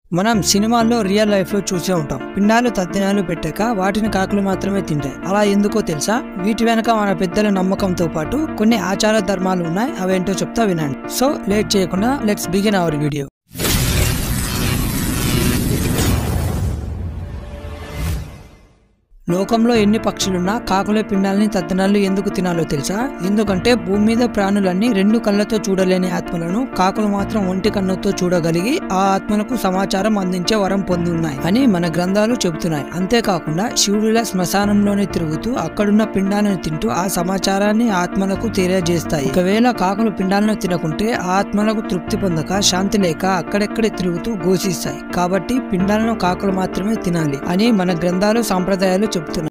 మనం సినిమాల్లో real life లో చూసే ఉంటాం పిండాలు తద్దినాలు పెట్టాక వాటిని కాకులు మాత్రమే తింటాయి అలా ఎందుకో తెలుసా వీటి వెనక మన పెద్దల నమ్మకంతో పాటు కొన్ని ఆచార ధర్మాలు ఉన్నాయి అవేంటో చెప్తా వినండి సో లేట్ చేయకుండా లెట్స్ బిగిన్ అవర్ వీడియో లోకంలో ఎన్ని పక్షులున్నా కాకుల పిండాలని తద్దనాలు ఎందుకు తినాలో తెలుసా ఎందుకంటే భూమి మీద ప్రాణులన్నీ రెండు కళ్ళతో చూడలేని ఆత్మలను కాకులు మాత్రం ఒంటి కన్నుతో చూడగలిగి ఆ ఆత్మలకు సమాచారం అందించే వరం పొంది ఉన్నాయి అని మన గ్రంథాలు చెబుతున్నాయి అంతేకాకుండా శివుడిలా శ్మశానంలోనే తిరుగుతూ అక్కడున్న పిండాలను తింటూ ఆ సమాచారాన్ని ఆత్మలకు తెలియజేస్తాయి ఒకవేళ కాకులు పిండాలను తినకుంటే ఆ ఆత్మలకు తృప్తి పొందక శాంతి లేక అక్కడెక్కడే తిరుగుతూ ఘోషిస్తాయి కాబట్టి పిండాలను కాకులు మాత్రమే తినాలి అని మన గ్రంథాలు సాంప్రదాయాలు చెబుతున్నాయి